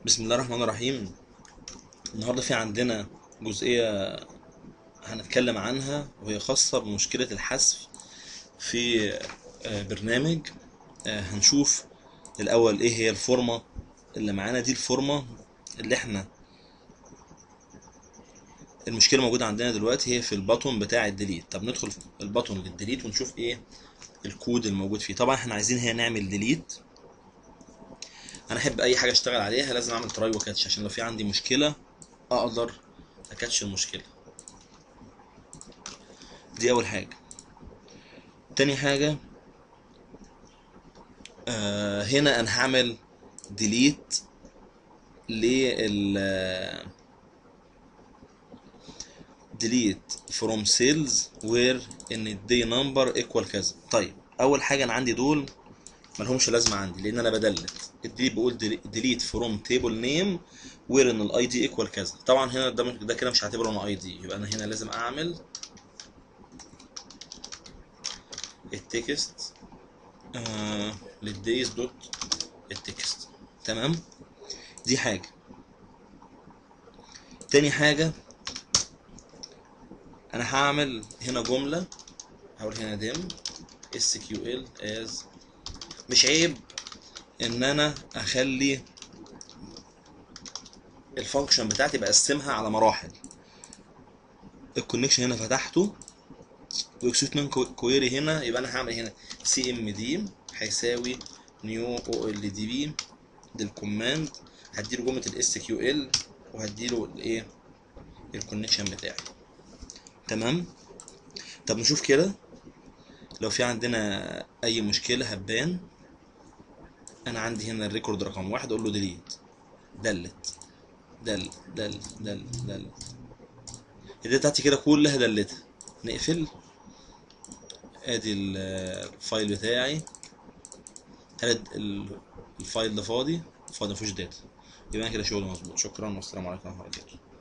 بسم الله الرحمن الرحيم النهارده في عندنا جزئية هنتكلم عنها وهي خاصة بمشكلة الحذف في آه، برنامج آه، هنشوف الأول إيه هي الفورمة اللي معانا دي الفورمة اللي إحنا المشكلة موجودة عندنا دلوقتي هي في البطن بتاع الديليت طب ندخل في البطن للديليت ونشوف إيه الكود الموجود فيه طبعا إحنا عايزين هنا نعمل ديليت انا احب اي حاجه اشتغل عليها لازم اعمل تراي وكاتش عشان لو في عندي مشكله اقدر اكاتش المشكله دي اول حاجه تاني حاجه آه هنا انا هعمل ديليت لل ديليت فروم سيلز وير ان الدي نمبر ايكوال كذا طيب اول حاجه انا عندي دول ملهمش لازمه عندي لان انا بدلت الديليت بقول ديليت فروم تيبل نيم وير ان الاي دي ايكوال كذا طبعا هنا ده ده كده مش هعتبره انا اي دي يبقى انا هنا لازم اعمل التكست آه للديز دوت التكست تمام دي حاجه تاني حاجه انا هعمل هنا جمله هقول هنا ديم اس كيو ال از مش عيب ان انا اخلي الفانكشن بتاعتي بقسمها على مراحل الكونكشن هنا فتحته واكسكيوت كويري هنا يبقى انا هعمل هنا سي ام دي هيساوي نيو او ال دي بي دي الكوماند هديله جمله الاس كيو ال وهديله الايه الكونكشن بتاعي تمام طب نشوف كده لو في عندنا اي مشكله هتبان انا عندي هنا الريكورد رقم واحد اقول له ديليت دلت دل دل دل دل الداتا بتاعتي كده كلها دلتها نقفل ادي الفايل بتاعي هل الفايل ده فاضي فاضي مفيهوش داتا يبقى انا كده شغل مظبوط شكرا والسلام عليكم ورحمه الله وبركاته